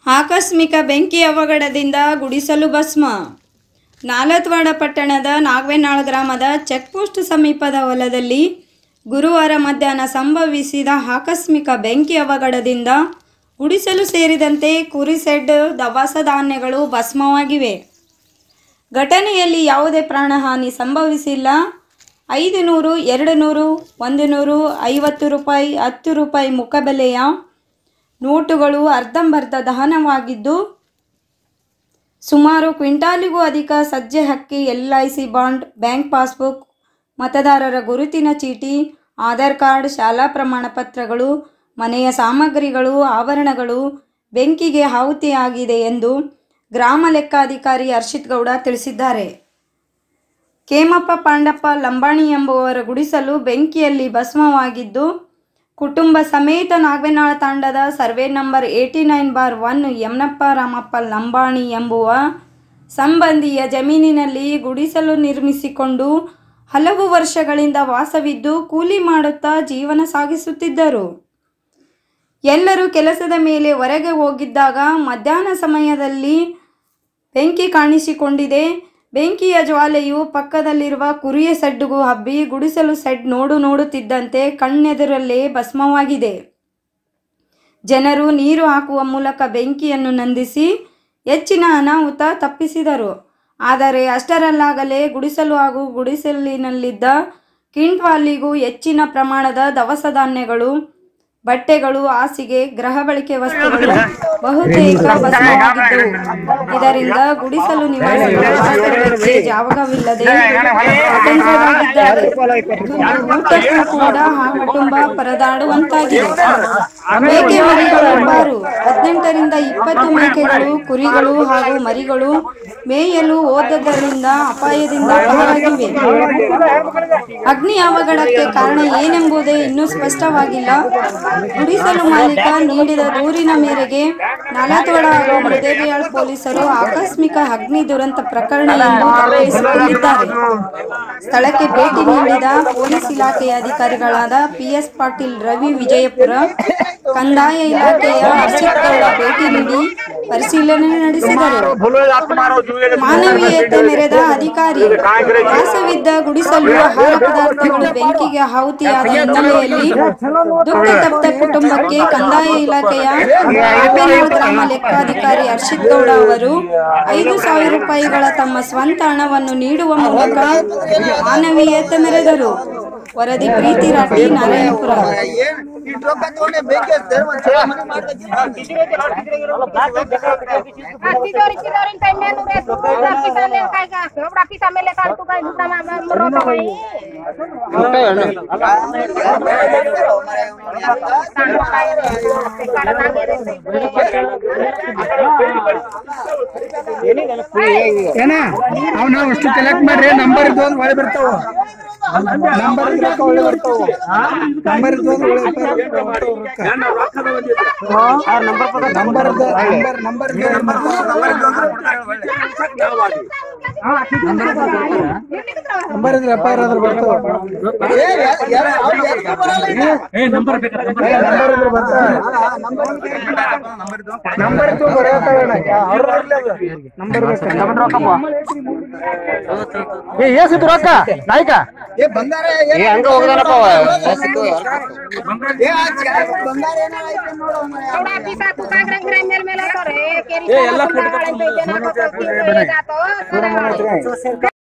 ಆಕಸ್ಮಿಕ ಬೆಂಕಿ ಅವಘಡದಿಂದ ಗುಡಿಸಲು ಭಸ್ಮ ನಾಲತ್ವಾಡ ಪಟ್ಟಣದ ನಾಗವೇನಾಳ್ ಗ್ರಾಮದ ಚೆಕ್ಪೋಸ್ಟ್ ಸಮೀಪದ ಹೊಲದಲ್ಲಿ ಗುರುವಾರ ಮಧ್ಯಾಹ್ನ ಸಂಭವಿಸಿದ ಆಕಸ್ಮಿಕ ಬೆಂಕಿ ಅವಘಡದಿಂದ ಗುಡಿಸಲು ಸೇರಿದಂತೆ ಕುರಿಸೆಡ್ ದವಸ ಧಾನ್ಯಗಳು ಭಸ್ಮವಾಗಿವೆ ಘಟನೆಯಲ್ಲಿ ಯಾವುದೇ ಪ್ರಾಣಹಾನಿ ಸಂಭವಿಸಿಲ್ಲ ಐದು ನೂರು ಎರಡು ನೂರು ಒಂದು ನೂರು ಐವತ್ತು ರೂಪಾಯಿ ಹತ್ತು ರೂಪಾಯಿ ಮುಖಬೆಲೆಯ ನೋಟುಗಳು ಅರ್ಧಂಬರ್ಧ ದಹನವಾಗಿದ್ದು ಸುಮಾರು ಕ್ವಿಂಟಾಲಿಗೂ ಅಧಿಕ ಸಜ್ಜೆ ಹಕ್ಕಿ L I C bond bank passbook ಮತದಾರರ ಗುರುತಿನ ಚೀಟಿ ಆಧಾರ್ ಕಾರ್ಡ್ ಶಾಲಾ ಪ್ರಮಾಣ ಪತ್ರಗಳು ಮನೆಯ ಸಾಮಗ್ರಿಗಳು ಆಭರಣಗಳು ಬೆಂಕಿಗೆ ಆಹುತಿಯಾಗಿದೆ ಎಂದು ಗ್ರಾಮ ಲೆಕ್ಕಾಧಿಕಾರಿ ಹರ್ಷಿತ್ ಗೌಡ ತಿಳಿಸಿದ್ದಾರೆ ಕೇಮಪ್ಪ ಪಾಂಡಪ್ಪ ಲಂಬಾಣಿ ಎಂಬುವರ ಗುಡಿಸಲು ಬೆಂಕಿಯಲ್ಲಿ ಭಸ್ಮವಾಗಿದ್ದು ಕುಟುಂಬ ಸಮೇತ ನಾಗವೇನಾಳ ತಾಂಡದ survey number eighty nine bar one Yamanappa Ramappa Lambani ಎಂಬುವ ಸಂಬಂಧಿಯ ಜಮೀನಿನಲ್ಲಿ ಗುಡಿಸಲು ನಿರ್ಮಿಸಿಕೊಂಡು ಹಲವು ವರ್ಷಗಳಿಂದ ವಾಸವಿದ್ದು ಕೂಲಿ ಮಾಡುತ್ತಾ ಜೀವನ ಸಾಗಿಸುತ್ತಿದ್ದರು ಎಲ್ಲರೂ ಕೆಲಸದ ಮೇಲೆ ಹೊರಗೆ ಹೋಗಿದ್ದಾಗ ಮಧ್ಯಾಹ್ನ ಸಮಯದಲ್ಲಿ ಬೆಂಕಿ ಕಾಣಿಸಿಕೊಂಡಿದೆ ಬೆಂಕಿಯ ಜ್ವಾಲೆಯು ಪಕ್ಕದಲ್ಲಿರುವ ಕುರಿಯ ಸೆಡ್ಡುಗೂ ಹಬ್ಬಿ ಗುಡಿಸಲು ಸೆಡ್ ನೋಡು ನೋಡುತ್ತಿದ್ದಂತೆ ಕಣ್ಣೆದುರಲ್ಲೇ ಭಸ್ಮವಾಗಿದೆ ಜನರು ನೀರು ಹಾಕುವ ಮೂಲಕ ಬೆಂಕಿಯನ್ನು ನಂದಿಸಿ ಹೆಚ್ಚಿನ ಅನಾಹುತ ತಪ್ಪಿಸಿದರು ಆದರೆ ಅಷ್ಟರಲ್ಲಾಗಲೇ ಗುಡಿಸಲು ಹಾಗೂ ಗುಡಿಸಲಿನಲ್ಲಿದ್ದ ಕಿಂಟ್ವಾಲಿಗೂ ಹೆಚ್ಚಿನ ಪ್ರಮಾಣದ ದವಸ ಧಾನ್ಯಗಳು ಬಟ್ಟೆಗಳು ಹಾಸಿಗೆ ಗೃಹ ಬಳಕೆ ವಸ್ತುಗಳು ಬಹುತೇಕ ಭಸ್ಮವಾಗಿದ್ದವು ಇದರಿಂದ ಗುಡಿಸಲು ನಿವಾಸಿಗಳು ವಾಸ್ತವ್ಯಕ್ಕೆ ಜಾಗವಿಲ್ಲದೆ ಸ್ವತಂತ್ರರಾಗಿದ್ದಾರೆ ಊಟಕ್ಕೂ ಕೂಡ ಆ ಕುಟುಂಬ ಪರದಾಡುವಂತಾಗಿದೆ ಮೇಕೆ ಮರಿಗಳು ಹಬ್ಬಾರು ಹದಿನೆಂಟರಿಂದ ಇಪ್ಪತ್ತು ಮೇಕೆಗಳು ಕುರಿಗಳು ಹಾಗೂ ಮರಿಗಳು ಮೇಯಲು ಹೋದದ್ದರಿಂದ ಅಪಾಯದಿಂದ ಪಾರಾಗಿವೆ ಅಗ್ನಿ ಅವಘಡಕ್ಕೆ ಕಾರಣ ಏನೆಂಬುದೇ ಇನ್ನೂ ಸ್ಪಷ್ಟವಾಗಿಲ್ಲ ಗುಡಿಸಲು ಮಾಲೀಕ ನೀಡಿದ ದೂರಿನ ಮೇರೆಗೆ ನಾಲತೋಡ ಹಾಗೂ ಮುದೇಬಿಯಾಳ್ ಪೊಲೀಸರು ಆಕಸ್ಮಿಕ ಅಗ್ನಿ ದುರಂತ ಪ್ರಕರಣ ಎಂದು ದಾಖಲಿಸಿಕೊಂಡಿದ್ದಾರೆ ಸ್ಥಳಕ್ಕೆ ಭೇಟಿ ನೀಡಿದ ಪೊಲೀಸ್ ಇಲಾಖೆಯ ಅಧಿಕಾರಿಗಳಾದ ಪಿಎಸ್ ಪಾಟೀಲ್ ರವಿ ವಿಜಯಪುರ ಕಂದಾಯ ಇಲಾಖೆಯ ಹರ್ಷಿತ್ ಗೌಡ ಭೇಟಿ ನೀಡಿ ಪರಿಶೀಲನೆ ನಡೆಸಿದರು ಮಾನವೀಯತೆ ಮೆರೆದ ಅಧಿಕಾರಿ ವಾಸವಿದ್ದ ಗುಡಿಸಲು ಆಹಾರ ಪದಾರ್ಥಗಳು ಬೆಂಕಿಗೆ ಆಹುತಿಯಾದ ಹಿನ್ನೆಲೆಯಲ್ಲಿ ದುಃಖ ತಪ್ತ ಕುಟುಂಬಕ್ಕೆ ಕಂದಾಯ ಇಲಾಖೆಯ ಆಪೇನಾಳ್ ಗ್ರಾಮ ಲೆಕ್ಕಾಧಿಕಾರಿ ಹರ್ಷಿತ್ ಗೌಡ ಅವರು ಐದು ಸಾವಿರ ರೂಪಾಯಿಗಳ ತಮ್ಮ ಸ್ವಂತ ಹಣವನ್ನು ನೀಡುವ ಮೂಲಕ ಮಾನವೀಯತೆ ಮೆರೆದರು ವರದಿ ಪ್ರೀತಿ ರಾಠಿ ನಾರಾಯಣಪುರ तिजोरी तिजोरी काही मेनू रे तू ऑफिस आले काय का एवढा ऑफिस आमेले काढ तू काय मुद्दा मरवतो बाई सांगतो काय रे ते काढ नागे रे ಏನ ಅವ್ನ ಅಷ್ಟು ಕಲೆಕ್ಟ್ ಮಾಡ್ರಿ ನಂಬರ್ ಇದ್ದು ಒಂದ್ ಒಳ್ಳೆ ಬರ್ತಾವ ನಂಬರ್ ಇದ್ರಕ್ಕ ಒಳ್ಳೆ ಬರ್ತಾವ ನಂಬರ್ ಇದ್ದು ಒಂದ್ ಒಳ್ಳೆ ನಂಬರ್ ನಂಬರ್ ನಂಬರ್ ನಂಬರ್ ಇದ್ರೆ ಎಫ್ ಐ ಆರ್ ಆದ್ರೆ ಬರ್ತಾವ ನಂಬರ್ ಇದ್ರೆ ಬರ್ತಾವ ನಂಬರ್ ಇದ್ದು ಬರೆಯತ್ತಾವಣ್ಣ ಅವ್ರ ನಂಬರ್ ಏ ಏಸಿತ್ತು ರೊಕ್ಕ ನಾಯ್ಕ ಏ ಬಂಗಾರ ಏ ಹಂಗ ಹೋಗದನಪ್ಪ एवढा ऑफिस तू काय रंग रंग मेल मेल होतो रे केरी ए ಎಲ್ಲ फोटो